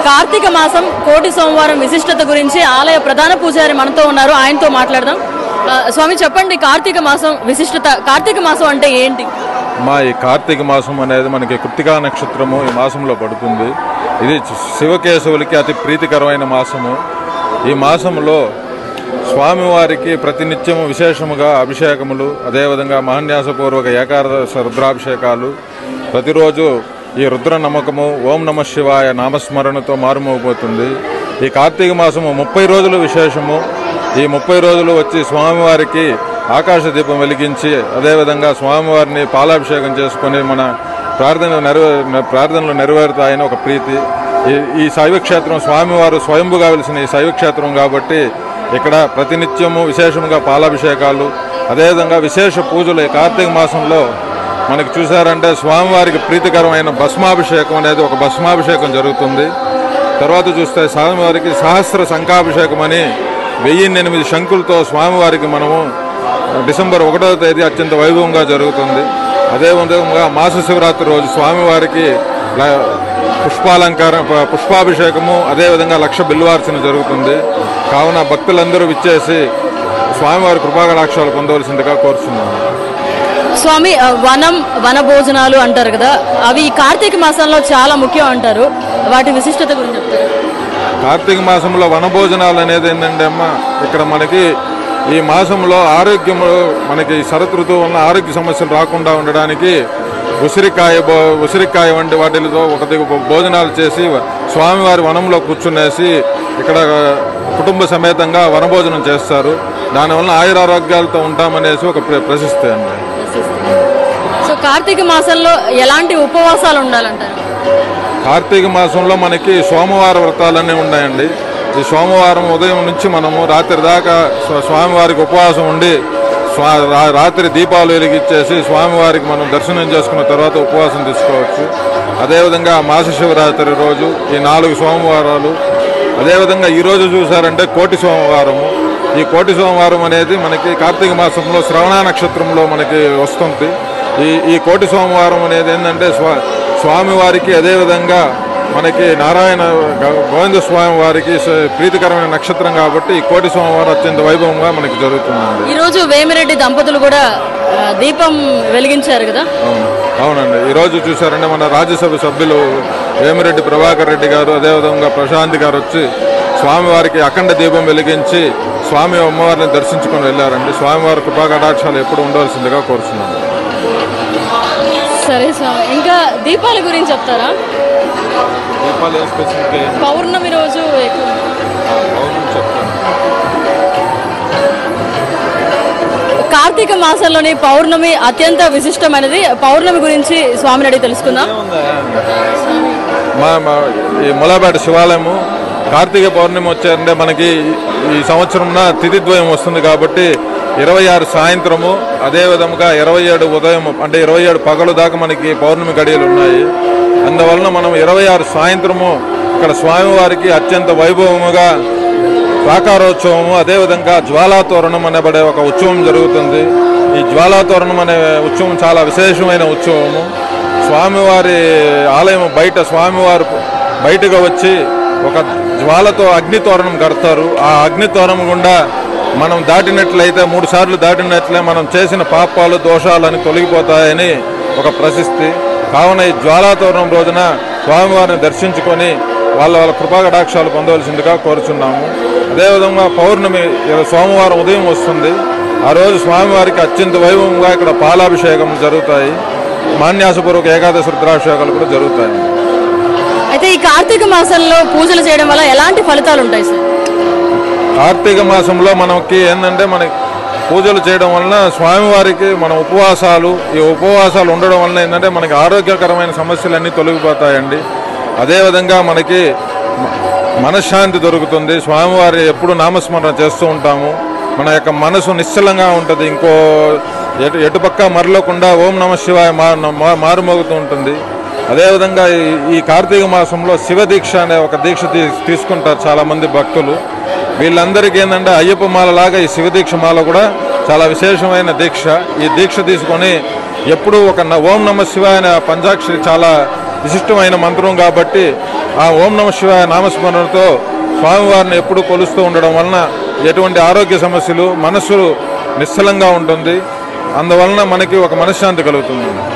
కార్తీక మాసం కోటి సోమవారం విశిష్టత గురించి ఆలయ ప్రధాన పూజారి మనతో ఉన్నారు ఆయనతో మాట్లాడదాం ఆ, స్వామి చెప్పండి కార్తీక మాసం విశిష్టత కార్తీక మాసం అంటే ఏంటి మా ఈ కార్తీక మాసం అనేది మనకి కృతికా నక్షత్రము ఈ మాసంలో పడుతుంది ఇది శివకేశవులకి అతి ప్రీతికరమైన మాసము ఈ మాసంలో స్వామివారికి ప్రతినిత్యము విశేషముగా అభిషేకములు అదేవిధంగా మహాన్యాసపూర్వక ఏకాదశ రుద్రాభిషేకాలు ప్రతిరోజు ఈ రుద్ర నమ్మకము ఓం నమ శివాయ నామస్మరణతో మారుమోగిపోతుంది ఈ కార్తీక మాసము ముప్పై రోజులు విశేషము ఈ ముప్పై రోజులు వచ్చి స్వామివారికి ఆకాశ దీపం వెలిగించి అదేవిధంగా స్వామివారిని పాలాభిషేకం చేసుకొని మన ప్రార్థన నెరవే ప్రార్థనలు నెరవేరుతాయని ఒక ప్రీతి ఈ ఈ శైవక్షేత్రం స్వామివారు స్వయంభుగా వెలిసిన ఈ శైవక్షేత్రం కాబట్టి ఇక్కడ ప్రతినిత్యము విశేషంగా పాలాభిషేకాలు అదేవిధంగా విశేష పూజలు ఈ కార్తీక మాసంలో మనకి చూసారంటే స్వామివారికి ప్రీతికరమైన భస్మాభిషేకం అనేది ఒక భస్మాభిషేకం జరుగుతుంది తర్వాత చూస్తే స్వామివారికి సహస్ర శంఖాభిషేకం అని వెయ్యి ఎనిమిది శంకులతో స్వామివారికి మనము డిసెంబర్ ఒకటో తేదీ అత్యంత వైభవంగా జరుగుతుంది అదే విధంగా మాస శివరాత్రి రోజు స్వామివారికి ల- పుష్పాలంకారం ప- పుష్పాభిషేకము అదేవిధంగా లక్ష బిల్వార్చన జరుగుతుంది కావున భక్తులందరూ విచ్చేసి స్వామివారి కృపాకటాక్షాలు పొందవలసిందిగా కోరుతున్నాను స్వామి ఆ, వనం వన భోజనాలు అంటారు కదా అవి ఈ కార్తీక మాసంలో చాలా ముఖ్యం అంటారు వాటి విశిష్టత గురించి చెప్తారు కార్తీక మాసంలో వనభోజనాలు అనేది ఏంటంటే అమ్మ ఇక్కడ మనకి ఈ మాసంలో ఆరోగ్యము మనకి శరత్ ఋతువు వలన ఆరోగ్య సమస్యలు రాకుండా ఉండడానికి ఉసిరికాయ భో ఉసిరికాయ వంటి వాటితో ఒకటి భోజనాలు చేసి స్వామివారి వనంలో కూర్చునేసి ఇక్కడ కుటుంబ సమేతంగా వనభోజనం చేస్తారు దానివల్ల ఆయురారోగ్యాలతో ఉంటామనేసి ఒక ప్ర- ప్రశస్తి అండి సో కార్తీక మాసంలో ఎలాంటి ఉపవాసాలు ఉండాలంటారు కార్తీక మాసంలో మనకి సోమవార వ్రతాలన్నీ ఉన్నాయండి ఈ సోమవారం ఉదయం నుంచి మనము రాత్రి దాకా స్వ- స్వామివారికి ఉపవాసం ఉండి స్వా రా- రాత్రి దీపాలు వెలిగించేసి స్వామివారికి మనం దర్శనం చేసుకున్న తర్వాత ఉపవాసం తీసుకోవచ్చు అదేవిధంగా మాస శివరాత్రి రోజు ఈ నాలుగు సోమవారాలు అదేవిధంగా ఈ రోజు చూసారంటే కోటి సోమవారము ఈ కోటి సోమవారం అనేది మనకి కార్తీక మాసంలో శ్రవణ నక్షత్రంలో మనకి వస్తుంది ఈ ఈ కోటి సోమవారం అనేది ఏంటంటే స్వా స్వామివారికి అదేవిధంగా మనకి నారాయణ గ- గోవింద స్వామి వారికి స- ప్రీతికరమైన నక్షత్రం కాబట్టి ఈ కోటి సోమవారం అత్యంత వైభవంగా మనకి జరుగుతుందండి ఈ రోజు వేమిరెడ్డి దంపతులు కూడా ఆ, దీపం వెలిగించారు కదా అవును అవునండి ఈరోజు చూసారంటే మన రాజ్యసభ సభ్యులు వేమిరెడ్డి ప్రభాకర్ రెడ్డి గారు అదేవిధంగా ప్రశాంతి గారు వచ్చి స్వామివారికి అఖండ దీపం వెలిగించి స్వామి అమ్మవారిని దర్శించుకొని వెళ్ళారండి స్వామివారి కృపా కటాక్షాలు ఎప్పుడు ఉండవలసిందిగా కోరుతున్నాను సరే స్వామి ఇంకా దీపాల గురించి చెప్తారా దీపాలు ఏ స్పెసిఫిక్ పౌర్ణమి రోజు ఎక్కువ చెప్తాను కార్తీక మాసంలోని పౌర్ణమి అత్యంత విశిష్టమైనది పౌర్ణమి గురించి స్వామిని అడిగి తెలుసుకుందాం మా మా ఈ ములాపేట శివాలయము కార్తీక పౌర్ణమి వచ్చారంటే మనకి ఈ సంవత్సరంన తిథిద్వయం వస్తుంది కాబట్టి ఇరవై ఆరు సాయంత్రము అదే విధముగా ఇరవై ఏడు ఉదయం అంటే ఇరవై ఏడు పగలు దాకా మనకి పౌర్ణమి గడియలు ఉన్నాయి అందువలన మనం ఇరవై ఆరు సాయంత్రము ఇక్కడ స్వామివారికి అత్యంత వైభవముగా ప్రాకారోత్సవము అదేవిధంగా జ్వాలాతోరణం అనబడే ఒక ఉత్సవం జరుగుతుంది ఈ జ్వాలాతోరణం అనే ఉత్సవం చాలా విశేషమైన ఉత్సవము స్వామివారి ఆలయం బయట స్వామివారు బయటకు వచ్చి ఒక జ్వాలతో అగ్ని తోరణం కడతారు ఆ అగ్ని తోరణం గుండా మనం దాటినట్లయితే మూడు సార్లు దాటినట్లే మనం చేసిన పాపాలు దోషాలని తొలగిపోతాయని ఒక ప్రశస్తి కావున ఈ జ్వాలాతోరణం రోజున స్వామివారిని దర్శించుకొని వాళ్ళ వాళ్ళ కృపాకటాక్షాలు పొందవలసిందిగా కోరుచున్నాము అదేవిధంగా పౌర్ణమి ఇలా సోమవారం ఉదయం వస్తుంది ఆ రోజు స్వామివారికి అత్యంత వైభవంగా ఇక్కడ పాలాభిషేకం జరుగుతాయి మాన్యాసపూర్వక ఏకాదశి రుద్రాభిషేకాలు కూడా జరుగుతాయి అయితే ఈ కార్తీక మాసంలో పూజలు చేయడం వల్ల ఎలాంటి ఫలితాలు ఉంటాయి సార్ కార్తీక మాసంలో మనకి ఏంటంటే మనకి పూజలు చేయడం వలన స్వామివారికి మన ఉపవాసాలు ఈ ఉపవాసాలు ఉండడం వలన ఏంటంటే మనకి ఆరోగ్యకరమైన సమస్యలన్నీ తొలగిపోతాయండి అదేవిధంగా మనకి మ- మనశ్శాంతి దొరుకుతుంది స్వామివారి ఎప్పుడు నామస్మరణ చేస్తూ ఉంటాము మన యొక్క మనసు నిశ్చలంగా ఉంటుంది ఇంకో ఎటు ఎటుపక్క మరలకుండా ఓం నమ శివాయ మా- మా- మారుమోగుతూ ఉంటుంది అదేవిధంగా ఈ- ఈ కార్తీక మాసంలో శివ దీక్ష అనే ఒక దీక్ష తీ- తీసుకుంటారు చాలా మంది భక్తులు వీళ్ళందరికీ ఏంటంటే అయ్యప్ప మాల లాగా ఈ శివ దీక్ష మాల కూడా చాలా విశేషమైన దీక్ష ఈ దీక్ష తీసుకొని ఎప్పుడూ ఒక న- ఓం నమ శివాయ అనే పంచాక్షరి చాలా విశిష్టమైన మంత్రం కాబట్టి ఆ ఓం నమ శివాయ నామస్మరణతో స్వామివారిని ఎప్పుడూ కొలుస్తూ ఉండడం వలన ఎటువంటి ఆరోగ్య సమస్యలు మనస్సు నిశ్చలంగా ఉంటుంది అందువలన మనకి ఒక మనశ్శాంతి కలుగుతుంది